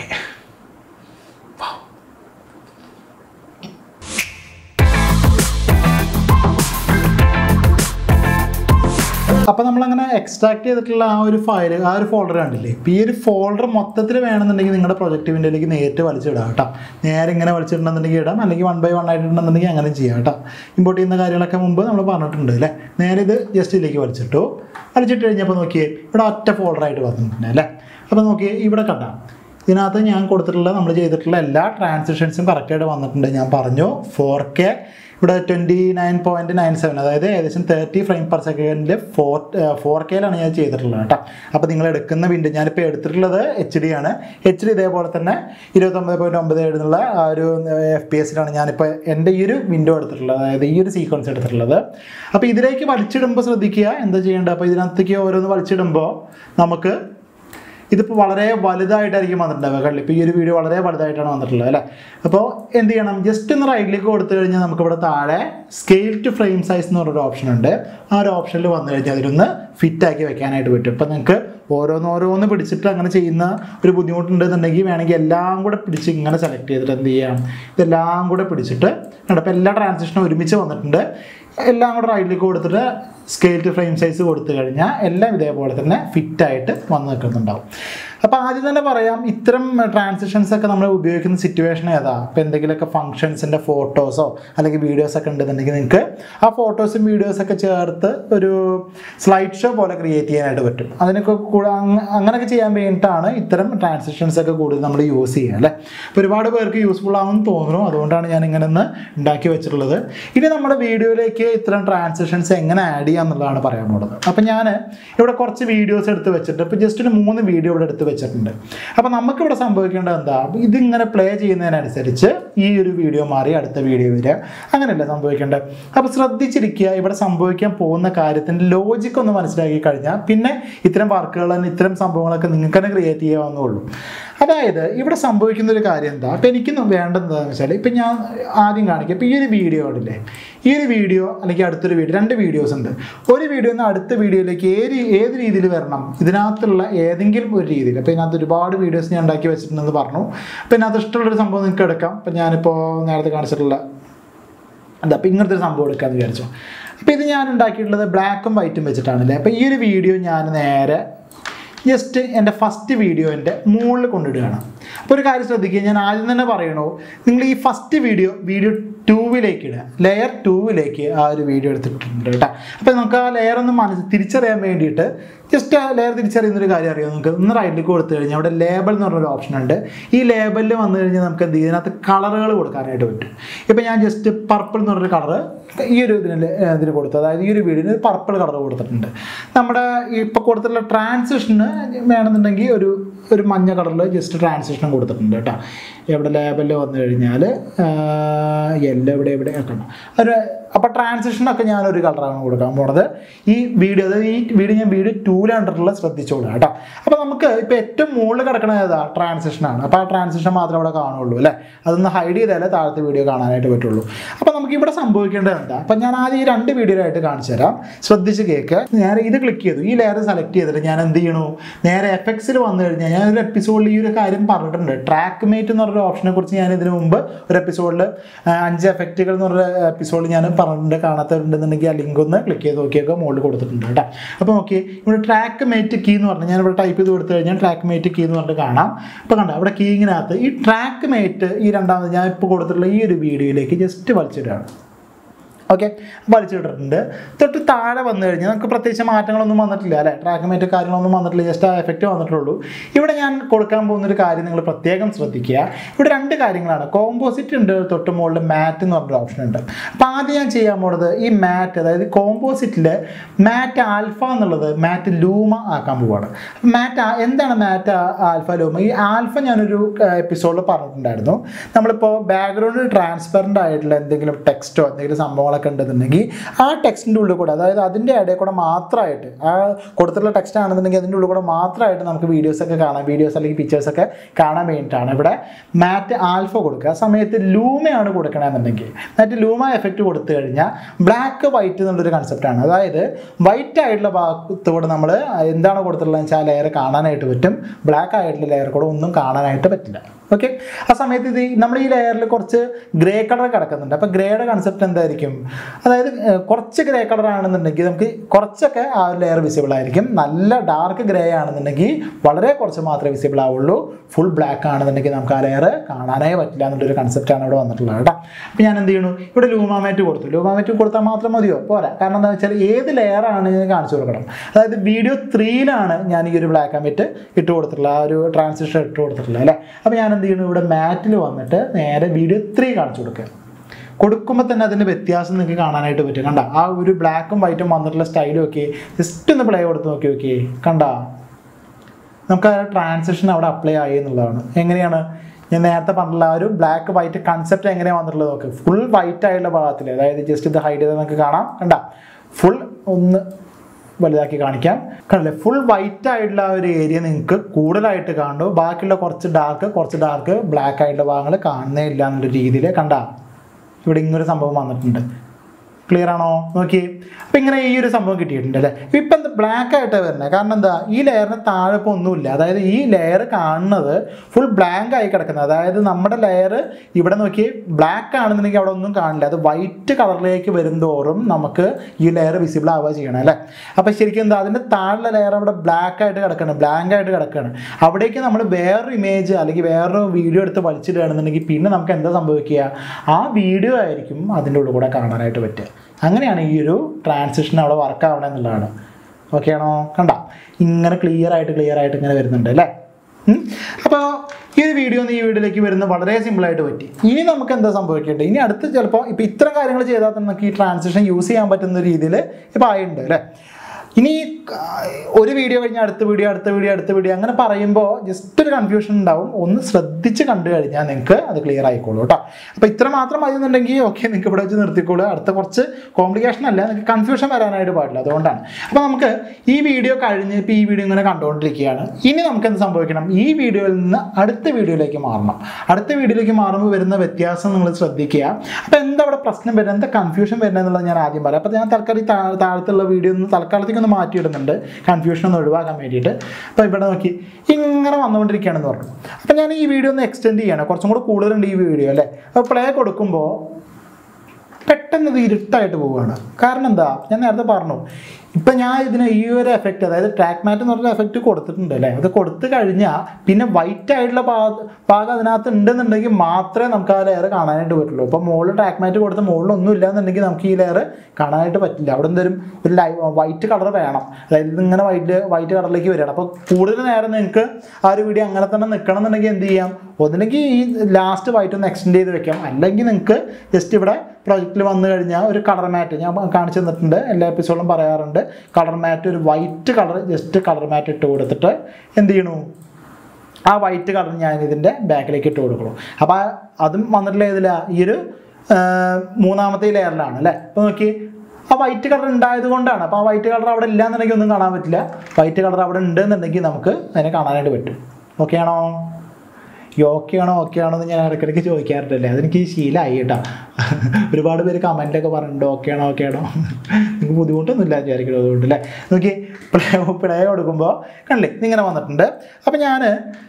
അപ്പോൾ നമ്മളങ്ങനെ എക്സ്ട്രാക്ട് ചെയ്തിട്ടുള്ള ആ ഒരു ഫയൽ ആ ഒരു ഫോൾഡർ കണ്ടില്ലേ ഇപ്പോൾ ഈ ഒരു ഫോൾഡർ മൊത്തത്തിൽ വേണമെന്നുണ്ടെങ്കിൽ നിങ്ങളുടെ പ്രൊജക്റ്റ് വിൻഡോയിലേക്ക് നേരിട്ട് വലിച്ചിടാം കേട്ടോ നേരെ ഇങ്ങനെ വലിച്ചിടണമെന്നുണ്ടെങ്കിൽ ഇടാം അല്ലെങ്കിൽ വൺ ബൈ വൺ ആയിട്ടുണ്ടെന്നുണ്ടെങ്കിൽ അങ്ങനെ ചെയ്യാം കേട്ടോ ഇമ്പോർട്ട് ചെയ്യുന്ന കാര്യങ്ങളൊക്കെ മുമ്പ് നമ്മൾ പറഞ്ഞിട്ടുണ്ട് അല്ലേ നേരെ ഇത് ജസ്റ്റ് ഇതിലേക്ക് വലിച്ചിട്ടു വലിച്ചിട്ട് കഴിഞ്ഞപ്പോൾ നോക്കിയേ ഇവിടെ ഒറ്റ ഫോൾഡറായിട്ട് വന്നിട്ടുണ്ട് അല്ലേ അപ്പോൾ നോക്കിയേ ഇവിടെ കണ്ടാം ഇതിനകത്ത് ഞാൻ കൊടുത്തിട്ടുള്ള നമ്മൾ ചെയ്തിട്ടുള്ള എല്ലാ ട്രാൻസാക്ഷൻസും കറക്റ്റായിട്ട് വന്നിട്ടുണ്ട് ഞാൻ പറഞ്ഞു ഫോർ കെ ഇവിടെ twenty nine point nine seven അതായത് ഏകദേശം തേർട്ടി ഫ്രെയിം പെർ സെക്കൻഡിൽ ഫോർ ഫോർ കെയിലാണ് ഞാൻ ചെയ്തിട്ടുള്ളത് കേട്ടോ അപ്പോൾ നിങ്ങൾ എടുക്കുന്ന വിൻഡോ ഞാനിപ്പോൾ എടുത്തിട്ടുള്ളത് എച്ച് ഡി ആണ് എച്ച് ഡി ഇതേപോലെ തന്നെ ഇരുപത്തൊമ്പത് പോയിൻറ്റ് ഒമ്പത് ഏഴ് എന്നുള്ള ആ ഒരു എഫ് പി എസിലാണ് ഞാനിപ്പോൾ എൻ്റെ ഈ ഒരു വിൻഡോ എടുത്തിട്ടുള്ളത് അതായത് ഈ ഒരു സീക്വൻസ് എടുത്തിട്ടുള്ളത് അപ്പോൾ ഇതിലേക്ക് വലിച്ചിടുമ്പോൾ ശ്രദ്ധിക്കുക എന്താ ചെയ്യേണ്ടത് അപ്പോൾ ഇതിനകത്തേക്ക് ഓരോന്ന് വലിച്ചിടുമ്പോൾ നമുക്ക് ഇതിപ്പോൾ വളരെ വലുതായിട്ടായിരിക്കും വന്നിട്ടുണ്ടാവുക കള്ളി ഇപ്പോൾ ഈ ഒരു വീഡിയോ വളരെ വലുതായിട്ടാണ് വന്നിട്ടുള്ളത് അല്ലേ അപ്പോൾ എന്ത് ചെയ്യണം ജസ്റ്റ് ഒന്ന് റൈറ്റിലേക്ക് കൊടുത്തു കഴിഞ്ഞാൽ നമുക്കിവിടെ താഴെ സ്കെയിൽ ടു ഫ്രെയിം സൈസ് എന്ന് പറഞ്ഞൊരു ഓപ്ഷൻ ഉണ്ട് ആ ഒരു ഓപ്ഷനിൽ വന്നു കഴിഞ്ഞാൽ അതിലൊന്ന് ഫിറ്റാക്കി വെക്കാനായിട്ട് പറ്റും ഇപ്പം നിങ്ങൾക്ക് ഓരോന്നോരോന്ന് പിടിച്ചിട്ട് അങ്ങനെ ചെയ്യുന്ന ഒരു ബുദ്ധിമുട്ടുണ്ടെന്നുണ്ടെങ്കിൽ വേണമെങ്കിൽ എല്ലാം കൂടെ പിടിച്ച് ഇങ്ങനെ സെലക്ട് ചെയ്തിട്ട് എന്ത് ചെയ്യാം ഇതെല്ലാം കൂടെ പിടിച്ചിട്ട് കണ്ടോ അപ്പോൾ എല്ലാ ട്രാൻസാക്ഷനും ഒരുമിച്ച് വന്നിട്ടുണ്ട് എല്ലാം കൂടെ റൈറ്റിലേക്ക് കൊടുത്തിട്ട് സ്കെയിൽ ടു ഫ്രെയിം സൈസ് കൊടുത്തു കഴിഞ്ഞാൽ എല്ലാം ഇതേപോലെ തന്നെ ഫിറ്റായിട്ട് വന്ന് നിൽക്കുന്നുണ്ടാവും അപ്പോൾ ആദ്യം തന്നെ പറയാം ഇത്തരം ട്രാൻസാക്ഷൻസ് ഒക്കെ നമ്മൾ ഉപയോഗിക്കുന്ന സിറ്റുവേഷൻ ഏതാ ഇപ്പോൾ എന്തെങ്കിലുമൊക്കെ ഫംഗ്ഷൻസിൻ്റെ ഫോട്ടോസോ അല്ലെങ്കിൽ വീഡിയോസ് ഒക്കെ ഉണ്ടെന്നുണ്ടെങ്കിൽ നിങ്ങൾക്ക് ആ ഫോട്ടോസും വീഡിയോസൊക്കെ ചേർത്ത് ഒരു സ്ലൈഡ് ഷോ പോലെ ക്രിയേറ്റ് ചെയ്യാനായിട്ട് പറ്റും അതിനൊക്കെ കൂടെ അങ്ങനെയൊക്കെ ചെയ്യാൻ വേണ്ടിയിട്ടാണ് ഇത്തരം ട്രാൻസാക്ഷൻസ് ഒക്കെ കൂടുതൽ നമ്മൾ യൂസ് ചെയ്യുക അല്ലേ അപ്പോൾ ഒരുപാട് പേർക്ക് യൂസ്ഫുൾ ആവുമെന്ന് തോന്നുന്നു അതുകൊണ്ടാണ് ഞാൻ ഇങ്ങനെ ഒന്ന് ഉണ്ടാക്കി വെച്ചിട്ടുള്ളത് ഇനി നമ്മുടെ വീഡിയോയിലേക്ക് ഇത്തരം ട്രാൻസാക്ഷൻസ് എങ്ങനെ ആഡ് ചെയ്യാം എന്നുള്ളതാണ് പറയാൻ പോകുന്നത് അപ്പോൾ ഞാൻ ഇവിടെ കുറച്ച് വീഡിയോസ് എടുത്ത് വെച്ചിട്ട് ഇപ്പോൾ ജസ്റ്റ് ഒരു മൂന്ന് വീഡിയോ ഇവിടെ എടുത്ത് വെച്ചിട്ടുണ്ട് അപ്പോൾ നമുക്കിവിടെ സംഭവിക്കേണ്ടത് എന്താ ഇതിങ്ങനെ പ്ലേ ചെയ്യുന്നതിനനുസരിച്ച് ഈ ഒരു വീഡിയോ മാറി അടുത്ത വീഡിയോ വരിക അങ്ങനെയല്ല സംഭവിക്കേണ്ടത് അപ്പോൾ ശ്രദ്ധിച്ചിരിക്കുക ഇവിടെ സംഭവിക്കാൻ പോകുന്ന കാര്യത്തിൻ്റെ ലോജിക്ക് ഒന്ന് മനസ്സിലാക്കി കഴിഞ്ഞാൽ പിന്നെ ഇത്തരം വർക്കുകൾ ഇത്തരം സംഭവങ്ങളൊക്കെ നിങ്ങൾക്ക് തന്നെ ക്രിയേറ്റ് ചെയ്യാവുന്നേ ഉള്ളൂ അതായത് ഇവിടെ സംഭവിക്കുന്ന ഒരു കാര്യം എന്താ അപ്പം എനിക്ക് വേണ്ടത് എന്താണെന്ന് വെച്ചാൽ ഇപ്പം ഞാൻ ആദ്യം കാണിക്കാം ഇപ്പം ഈ ഒരു വീഡിയോ ഉണ്ടല്ലേ ഈ ഒരു വീഡിയോ അല്ലെങ്കിൽ അടുത്തൊരു വീഡിയോ രണ്ട് വീഡിയോസ് ഉണ്ട് ഒരു വീഡിയോ നിന്ന് അടുത്ത വീഡിയോയിലേക്ക് ഏത് ഏത് രീതിയിൽ വരണം ഇതിനകത്തുള്ള ഏതെങ്കിലും ഒരു രീതിയിൽ അപ്പോൾ ഇതിനകത്ത് ഒരുപാട് വീഡിയോസ് ഞാൻ ഉണ്ടാക്കി വെച്ചിട്ടുണ്ടെന്ന് പറഞ്ഞു അപ്പോൾ ഇതിനകത്ത് ഇഷ്ടമുള്ളൊരു സംഭവം നിങ്ങൾക്ക് എടുക്കാം അപ്പം ഞാനിപ്പോൾ നേരത്തെ കാണിച്ചിട്ടുള്ള എന്താ അപ്പം ഇങ്ങനത്തെ ഒരു സംഭവം എടുക്കാമെന്ന് വിചാരിച്ചു അപ്പോൾ ഇത് ഞാൻ ഉണ്ടാക്കിയിട്ടുള്ളത് ബ്ലാക്കും വൈറ്റും വെച്ചിട്ടാണല്ലേ അപ്പോൾ ഈ ഒരു വീഡിയോ ഞാൻ നേരെ ജസ്റ്റ് എൻ്റെ ഫസ്റ്റ് വീഡിയോൻ്റെ മുകളിൽ കൊണ്ടിടുകയാണ് അപ്പോൾ ഒരു കാര്യം ശ്രദ്ധിക്കുക ഞാൻ ആദ്യം തന്നെ പറയണു നിങ്ങൾ ഈ ഫസ്റ്റ് വീഡിയോ വീഡിയോ ടൂവിലേക്ക് ഇടുക ലെയർ ടൂവിലേക്ക് ആ ഒരു വീഡിയോ എടുത്തിട്ടുണ്ട് കേട്ടോ അപ്പോൾ നമുക്ക് ആ ലെയർ ഒന്ന് മനസ്സ് തിരിച്ചറിയാൻ വേണ്ടിയിട്ട് ജസ്റ്റ് ആ ലെയർ തിരിച്ചറിയുന്ന ഒരു കാര്യം അറിയാം നമുക്ക് ഒന്ന് റൈറ്റിലേക്ക് കൊടുത്തു കഴിഞ്ഞാൽ അവിടെ ലേബൽ എന്ന് പറഞ്ഞൊരു ഓപ്ഷൻ ഉണ്ട് ഈ ലേബലിൽ വന്നു കഴിഞ്ഞാൽ നമുക്ക് എന്ത് ചെയ്യും ഇതിനകത്ത് കളറുകൾ കൊടുക്കാനായിട്ട് പറ്റും ഇപ്പോൾ ഞാൻ ജസ്റ്റ് പർപ്പിൾ എന്ന് പറഞ്ഞൊരു കളർ ഈ ഒരു ഇതിന് ഇതിന് കൊടുത്തു അതായത് ഈ ഒരു വീഡിയോന് പർപ്പിൾ കളർ കൊടുത്തിട്ടുണ്ട് നമ്മുടെ ഇപ്പോൾ കൊടുത്തിട്ടുള്ള ട്രാൻസിഷന് വേണമെന്നുണ്ടെങ്കിൽ ഒരു ഒരു മഞ്ഞ കളറിൽ ജസ്റ്റ് ട്രാൻസിഷൻ കൊടുത്തിട്ടുണ്ട് കേട്ടോ എവിടെ ലേബലിൽ വന്നു കഴിഞ്ഞാൽ യെല്ലോ എല്ലാം ഇവിടെ ഇവിടെ ഒക്കെ ഉണ്ട്. ഒരു അപ്പോൾ ട്രാൻസിഷനൊക്കെ ഞാനൊരു കളറാണ് കൊടുക്കാൻ പോണത് ഈ വീഡിയോ അതായത് ഈ വീഡിയോ ഞാൻ വീഡിയോ ടൂലാണ്ടിട്ടുള്ള ശ്രദ്ധിച്ചോളാം കേട്ടോ അപ്പോൾ നമുക്ക് ഇപ്പോൾ ഏറ്റവും മുകളിൽ കിടക്കണ ഏതാ ട്രാൻസിഷനാണ് അപ്പോൾ ആ ട്രാൻസിഷൻ മാത്രമേ ഇവിടെ കാണുള്ളൂ അല്ലേ അതൊന്ന് ഹൈഡ് ചെയ്താലേ താഴത്തെ വീഡിയോ കാണാനായിട്ട് പറ്റുള്ളൂ അപ്പോൾ നമുക്ക് ഇവിടെ സംഭവിക്കേണ്ടത് എന്താ അപ്പം ഞാൻ ആദ്യം ഈ രണ്ട് വീഡിയോയിലായിട്ട് കാണിച്ചു തരാം ശ്രദ്ധിച്ച് കേൾക്ക് നേരെ ഇത് ക്ലിക്ക് ചെയ്തു ഈ ലെയർ സെലക്ട് ചെയ്തിട്ട് ഞാൻ എന്ത് ചെയ്യണു നേരെ എഫക്ട്സിൽ വന്നു കഴിഞ്ഞാൽ ഞാൻ ഒരു എപ്പിസോഡിൽ ഈ ഒരു കാര്യം പറഞ്ഞിട്ടുണ്ട് ട്രാക്ക് മേറ്റ് എന്ന് പറഞ്ഞൊരു ഓപ്ഷനെ കുറിച്ച് ഞാൻ ഇതിനു മുമ്പ് ഒരു എപ്പിസോഡിൽ അഞ്ച് എഫക്റ്റുകൾ എന്ന് പറഞ്ഞ എപ്പിസോഡിൽ ഞാൻ പറഞ്ഞിട്ടുണ്ട് കാണാത്തവരുണ്ടെന്നുണ്ടെങ്കിൽ ആ ലിങ്ക് ഒന്ന് ക്ലിക്ക് ചെയ്ത് നോക്കിയൊക്കെ മുകളിൽ കൊടുത്തിട്ടുണ്ട് കേട്ടോ അപ്പോൾ നോക്കി ഇവിടെ ട്രാക്ക് മേറ്റ് കീ എന്ന് പറഞ്ഞാൽ ഞാൻ ഇവിടെ ടൈപ്പ് ചെയ്ത് കൊടുത്തു കഴിഞ്ഞാൽ ട്രാക്ക് മേറ്റ് കീ എന്ന് പറഞ്ഞിട്ട് കാണാം ഇപ്പോൾ കണ്ട അവിടെ കീങ്ങിനകത്ത് ഈ ട്രാക്ക് മേറ്റ് ഈ രണ്ടാമത് ഞാൻ ഇപ്പോൾ കൊടുത്തിട്ടുള്ള ഈ ഒരു വീഡിയോയിലേക്ക് ജസ്റ്റ് വലിച്ചിടുകയാണ് ഓക്കെ വലിച്ചിട്ടിട്ടുണ്ട് തൊട്ട് താഴെ വന്നു കഴിഞ്ഞാൽ നമുക്ക് പ്രത്യേകിച്ച് മാറ്റങ്ങളൊന്നും വന്നിട്ടില്ല അല്ലേ ട്രാക്ക് മേറ്റ് കാര്യങ്ങളൊന്നും വന്നിട്ടില്ല ജസ്റ്റ് ആ എഫക്റ്റ് വന്നിട്ടുള്ളൂ ഇവിടെ ഞാൻ കൊടുക്കാൻ പോകുന്ന ഒരു കാര്യം നിങ്ങൾ പ്രത്യേകം ശ്രദ്ധിക്കുക ഇവിടെ രണ്ട് കാര്യങ്ങളാണ് കോമ്പോസിറ്റ് ഉണ്ട് തൊട്ട് മുകളിൽ മാറ്റ് എന്ന് പറഞ്ഞൊരു ഓപ്ഷൻ ഉണ്ട് അപ്പോൾ ആദ്യം ഞാൻ ചെയ്യാൻ പോകുന്നത് ഈ മാറ്റ് അതായത് കോമ്പോസിറ്റിൽ മാറ്റ് ആൽഫ എന്നുള്ളത് മാറ്റ് ലൂമ ആക്കാൻ പോവുകയാണ് മാറ്റ് എന്താണ് മാറ്റ് ആൽഫ ലൂമ ഈ ആൽഫ ഞാനൊരു എപ്പിസോഡിൽ പറഞ്ഞിട്ടുണ്ടായിരുന്നു നമ്മളിപ്പോൾ ബാക്ക്ഗ്രൗണ്ട് ട്രാൻസ്പെറൻ്റ് ആയിട്ടുള്ള എന്തെങ്കിലും ടെക്സ്റ്റോ എന്തെങ്കിലും സംഭവങ്ങളൊക്കെ ഉണ്ടെന്നുണ്ടെങ്കിൽ ആ ടെക്സ്റ്റിൻ്റെ ഉള്ളിൽ കൂടെ അതായത് അതിൻ്റെ ഇടയിൽ കൂടെ മാത്രമായിട്ട് ആ കൊടുത്തിട്ടുള്ള ടെക്സ്റ്റ് ആണെന്നുണ്ടെങ്കിൽ അതിൻ്റെ ഉള്ളിൽ കൂടെ മാത്രമായിട്ട് നമുക്ക് വീഡിയോസ് ഒക്കെ കാണാം വീഡിയോസ് അല്ലെങ്കിൽ പിക്ചേഴ്സ് ഒക്കെ കാണാൻ വേണ്ടിയിട്ടാണ് ഇവിടെ മാറ്റ് ആൽഫ കൊടുക്കുക ആ സമയത്ത് ലൂമയാണ് കൊടുക്കണമെന്നുണ്ടെങ്കിൽ മാറ്റ് ലൂമ എഫക്റ്റ് കൊടുത്തു കഴിഞ്ഞാൽ ബ്ലാക്ക് വൈറ്റ് എന്നുള്ളൊരു കൺസെപ്റ്റാണ് അതായത് വൈറ്റ് ആയിട്ടുള്ള ഭാഗത്ത് കൂടെ നമ്മൾ എന്താണ് കൊടുത്തിട്ടുള്ളത് വെച്ചാൽ ആ ലെയർ കാണാനായിട്ട് പറ്റും ബ്ലാക്ക് ആയിട്ടുള്ള ലെയർ കൂടെ ഒന്നും കാണാനായിട്ട് പറ്റില്ല ഓക്കെ ആ സമയത്ത് ഇത് നമ്മൾ ഈ ലെയറിൽ കുറച്ച് ഗ്രേ കളർ കിടക്കുന്നുണ്ട് അപ്പോൾ ഗ്രേയുടെ കൺസെപ്റ്റ് എന്തായിരിക്കും അതായത് ഏഹ്, കുറച്ച് ഗ്രേ കളർ ആണെന്നുണ്ടെങ്കിൽ നമുക്ക് കുറച്ചൊക്കെ ആ ഒരു ലെയർ വിസിബിൾ ആയിരിക്കും നല്ല ഡാർക്ക് ഗ്രേ ആണെന്നുണ്ടെങ്കിൽ വളരെ കുറച്ച് മാത്രമേ വിസിബിൾ ആവുള്ളൂ ഫുൾ ബ്ലാക്ക് ആണെന്നുണ്ടെങ്കിൽ നമുക്ക് ആ ലെയർ കാണാനേ പറ്റില്ല എന്നുള്ളൊരു കൺസെപ്റ്റാണ് ഇവിടെ വന്നിട്ടുള്ളത് കേട്ടോ അപ്പോൾ ഞാൻ എന്ത് ചെയ്യണു ഇവിടെ ലൂമാമേറ്റ് കൊടുത്തു ലൂമാമേറ്റ് കൊടുത്താൽ മാത്രം മതിയോ പോരാ കാരണം എന്താ വെച്ചാൽ ഏത് ലെയർ ആണ് ഞാൻ കാണിച്ചു കൊടുക്കണം അതായത് വീഡിയോ ത്രീയിലാണ് ഞാൻ ഈ ഒരു ബ്ലാക്ക് ആൻഡ് വൈറ്റ് ഇട്ട് കൊടുത്തിട്ടുള്ളത് ആ ഒരു ട്രാൻസിഷൻ ഇട്ട് കൊടുത്തിട്ടുള്ളത് അല്ലേ അപ്പോൾ ഞാൻ എന്ത് ചെയ്യുന്നു ഇവിടെ മാറ്റിൽ വന്നിട്ട് നേരെ വീഡിയോ ത്രീ കാണിച്ചു കൊടുക്കുക കൊടുക്കുമ്പോൾ തന്നെ അതിൻ്റെ വ്യത്യാസം നിങ്ങൾക്ക് കാണാനായിട്ട് പറ്റും കണ്ട ആ ഒരു ബ്ലാക്കും വൈറ്റും വന്നിട്ടുള്ള സ്റ്റൈലും ഒക്കെ ജസ്റ്റ് ഒന്ന് പ്ലേ കൊടുത്ത് നോക്കി നോക്കി കണ്ട നമുക്ക് ആ ട്രാൻസിഷൻ അവിടെ അപ്ലൈ ആയി എന്നുള്ളതാണ് എങ്ങനെയാണ് ഞാൻ നേരത്തെ പറഞ്ഞില്ല ആ ഒരു ബ്ലാക്ക് വൈറ്റ് കൺസെപ്റ്റ് എങ്ങനെയാണ് വന്നിട്ടുള്ളത് നോക്ക് ഫുൾ വൈറ്റ് ആയിട്ടുള്ള ഭാഗത്തിൽ അതായത് ജസ്റ്റ് ഇത് ഹൈഡ് ചെയ്ത് നമുക്ക് കാണാം കണ്ട ഫുൾ ഒന്ന് വലുതാക്കി കാണിക്കാം കണ്ടില്ലേ ഫുൾ വൈറ്റ് ആയിട്ടുള്ള ആ ഒരു ഏരിയ നിങ്ങൾക്ക് കൂടുതലായിട്ട് കാണുന്നു ബാക്കിയുള്ള കുറച്ച് ഡാർക്ക് കുറച്ച് ഡാർക്ക് ബ്ലാക്ക് ആയിട്ടുള്ള ഭാഗങ്ങൾ കാണുന്നേ ഇല്ല എന്നുള്ള രീതിയിൽ കണ്ട ഇവിടെ ഇങ്ങനൊരു സംഭവം വന്നിട്ടുണ്ട് ക്ലിയർ ആണോ നോക്കി അപ്പം ഇങ്ങനെ ഈ ഒരു സംഭവം കിട്ടിയിട്ടുണ്ട് അല്ലേ ഇപ്പം എന്താ ബ്ലാക്ക് ആയിട്ടാണ് വരുന്നത് കാരണം എന്താ ഈ ലെയറിന് താഴെ ഇപ്പോൾ ഒന്നുമില്ല അതായത് ഈ ലെയർ കാണുന്നത് ഫുൾ ബ്ലാങ്ക് ആയി കിടക്കുന്നത് അതായത് നമ്മുടെ ലെയർ ഇവിടെ നോക്കി ബ്ലാക്ക് ആണെന്നുണ്ടെങ്കിൽ അവിടെ ഒന്നും കാണില്ല അത് വൈറ്റ് കളറിലേക്ക് വരുന്തോറും നമുക്ക് ഈ ലെയർ വിസിബിൾ ആവുക ചെയ്യണം അല്ലേ അപ്പോൾ ശരിക്കും എന്താ അതിൻ്റെ താഴെ ലെയർ അവിടെ ബ്ലാക്ക് ആയിട്ട് കിടക്കുകയാണ് ബ്ലാങ്ക് ആയിട്ട് കിടക്കുകയാണ് അവിടേക്ക് നമ്മൾ വേറൊരു ഇമേജ് അല്ലെങ്കിൽ വേറൊരു വീഡിയോ എടുത്ത് വലിച്ചിടുകയാണെന്നുണ്ടെങ്കിൽ പിന്നെ നമുക്ക് എന്താ സംഭവിക്കുക ആ വീഡിയോ ആയിരിക്കും അതിൻ്റെ ഉള്ളിൽ കൂടെ കാണാനായിട്ട് പറ്റുക അങ്ങനെയാണ് ഈ ഒരു ട്രാൻസിഷൻ അവിടെ വർക്ക് ആവണം എന്നുള്ളതാണ് ഓക്കെ ആണോ കണ്ട ഇങ്ങനെ ക്ലിയർ ആയിട്ട് ക്ലിയർ ആയിട്ട് ഇങ്ങനെ വരുന്നുണ്ട് അല്ലേ അപ്പോൾ ഈ ഒരു വീഡിയോ ഈ വീഡിയോയിലേക്ക് വരുന്നത് വളരെ സിമ്പിളായിട്ട് പറ്റി ഇനി നമുക്ക് എന്താ സംഭവിക്കേണ്ടത് ഇനി അടുത്ത് ചിലപ്പോൾ ഇപ്പോൾ ഇത്തരം കാര്യങ്ങൾ ചെയ്താൽ തന്നെ നമുക്ക് ഈ ട്രാൻസിഷൻ യൂസ് ചെയ്യാൻ പറ്റുന്ന രീതിയിൽ ഇപ്പോൾ ആയിട്ടുണ്ട് അല്ലേ ഇനി ആ, ഒരു വീഡിയോ കഴിഞ്ഞാൽ അടുത്ത വീഡിയോ അടുത്ത വീഡിയോ അടുത്ത വീഡിയോ അങ്ങനെ പറയുമ്പോൾ ജസ്റ്റ് ഒരു കൺഫ്യൂഷൻ ഉണ്ടാവും ഒന്ന് ശ്രദ്ധിച്ച് കണ്ടു കഴിഞ്ഞാൽ നിങ്ങൾക്ക് അത് ക്ലിയർ ആയിക്കോളൂ കേട്ടോ അപ്പോൾ ഇത്ര മാത്രം മതി എന്നുണ്ടെങ്കിൽ ഓക്കെ നിങ്ങൾക്ക് ഇവിടെ വെച്ച് നിർത്തിക്കോളൂ അടുത്ത കുറച്ച് കോംപ്ലിക്കേഷൻ അല്ല നിങ്ങൾക്ക് കൺഫ്യൂഷൻ വരാനായിട്ട് പാടില്ല അതുകൊണ്ടാണ് അപ്പോൾ നമുക്ക് ഈ വീഡിയോ കഴിഞ്ഞ് ഇപ്പോൾ ഈ വീഡിയോ ഇങ്ങനെ കണ്ടുകൊണ്ടിരിക്കുകയാണ് ഇനി നമുക്ക് എന്ത് സംഭവിക്കണം ഈ വീഡിയോയിൽ നിന്ന് അടുത്ത വീഡിയോയിലേക്ക് മാറണം അടുത്ത വീഡിയോയിലേക്ക് മാറുമ്പോൾ വരുന്ന വ്യത്യാസം നിങ്ങൾ ശ്രദ്ധിക്കുക അപ്പോൾ എന്താ അവിടെ പ്രശ്നം വരുന്നത് എന്താ കൺഫ്യൂഷൻ വരുന്നത് എന്നുള്ളത് ഞാൻ ആദ്യം പറയാം അപ്പോൾ ഞാൻ തൽക്കാലം ഈ താ- താഴത്തുള്ള വീഡിയോ ഒന്ന് തൽക്കാലത്തേക്ക് ഒന്ന് മാറ്റിയിടുന്നുണ്ട് കൺഫ്യൂഷൻ ഒന്ന് ഒഴിവാക്കാൻ വേണ്ടിയിട്ട് അപ്പോൾ ഇവിടെ നോക്കി ഇങ്ങനെ വന്നുകൊണ്ടിരിക്കുകയാണെന്ന് പറഞ്ഞു അപ്പോൾ ഞാൻ ഈ വീഡിയോ ഒന്ന് എക്സ്റ്റെൻഡ് ചെയ്യണം കുറച്ചും കൂടെ കൂടുതലുണ്ട് ഈ വീഡിയോ അല്ലേ അപ്പോൾ പ്ലേ കൊടുക്കുമ്പോൾ പെട്ടെന്ന് ഇത് ഇരുട്ടായിട്ട് പോവുകയാണ് കാരണം എന്താ ഞാൻ നേരത്തെ പറഞ്ഞു ഇപ്പം ഞാൻ ഇതിന് ഈ ഒരു എഫക്റ്റ് അതായത് ട്രാക്ക് മാറ്റ് എന്ന് പറഞ്ഞ എഫക്റ്റ് കൊടുത്തിട്ടുണ്ട് അല്ലേ അത് കൊടുത്തു കഴിഞ്ഞാൽ പിന്നെ വൈറ്റ് ആയിട്ടുള്ള ഭാഗം ഭാഗം അതിനകത്ത് ഉണ്ടെന്നുണ്ടെങ്കിൽ മാത്രമേ നമുക്ക് ആ ലെയർ കാണാനായിട്ട് പറ്റുള്ളൂ ഇപ്പം മുകളിൽ ട്രാക്ക് മാറ്റ് കൊടുത്ത് മുകളിൽ ഒന്നും ഇല്ല എന്നുണ്ടെങ്കിൽ നമുക്ക് ഈ ലെയർ കാണാനായിട്ട് പറ്റില്ല അവിടെ എന്തോരും ഒരു ലൈ വൈറ്റ് കളർ വേണം അതായത് ഇതിങ്ങനെ വൈറ്റ് വൈറ്റ് കളറിലേക്ക് വരികയാണ് അപ്പോൾ കൂടുതൽ നേരം നിങ്ങൾക്ക് ആ ഒരു വീഡിയോ അങ്ങനെ തന്നെ നിൽക്കണം എന്നുണ്ടെങ്കിൽ എന്ത് ചെയ്യാം ഒന്നില്ലെങ്കിൽ ഈ ലാസ്റ്റ് വൈറ്റ് ഒന്ന് എക്സ്റ്റെൻഡ് ചെയ്ത് വെക്കാം അല്ലെങ്കിൽ നിങ്ങൾക്ക് ജസ്റ്റ് ഇവിടെ പ്രൊജക്റ്റിൽ വന്നു കഴിഞ്ഞാൽ ഒരു കളർ മാറ്റ് ഞാൻ കാണിച്ചു തന്നിട്ടുണ്ട് എല്ലാ എപ്പിസോഡിലും പറയാറുണ്ട് കളർ മാറ്റ് ഒരു white colour just colour matte ഇട്ട് കൊടുത്തിട്ട് എന്ത് ചെയ്യണു ആ വൈറ്റ് കളർ ഞാൻ ഇതിൻ്റെ ബാക്കിലേക്ക് ഇട്ട് കൊടുക്കണം അപ്പോൾ അതും വന്നിട്ടില്ല ഇതില ഈ ഒരു മൂന്നാമത്തെ ലെയറിലാണ് അല്ലേ അപ്പോൾ നോക്കി ആ വൈറ്റ് കളർ ഉണ്ടായത് കൊണ്ടാണ് അപ്പോൾ ആ വൈറ്റ് കളർ അവിടെ ഇല്ല എന്നുണ്ടെങ്കിൽ ഒന്നും കാണാൻ പറ്റില്ല വൈറ്റ് കളർ അവിടെ ഉണ്ട് എന്നുണ്ടെങ്കിൽ നമുക്ക് അതിനെ കാണാനായിട്ട് പറ്റും ഓക്കെ ആണോ ഈ ഓക്കെ ആണോ ഓക്കെ ആണോ എന്ന് ഞാൻ ഇടയ്ക്കിടയ്ക്ക് ചോദിക്കാറുണ്ടല്ലേ അതെനിക്ക് ശീലമായി കേട്ടോ ഒരുപാട് പേര് കമൻറ്റിലൊക്കെ പറഞ്ഞിട്ടുണ്ട് ഓക്കെ ആണോ ഓക്കെ ആണോ നിങ്ങൾക്ക് ബുദ്ധിമുട്ടൊന്നുമില്ല വിചാരിക്കണം അതുകൊണ്ട് അല്ലേ നോക്കി പ്ലേ പ്ലേ കൊടുക്കുമ്പോൾ കണ്ടില്ലേ ഇതിങ്ങനെ വന്നിട്ടുണ്ട് അപ്പോൾ ഞാൻ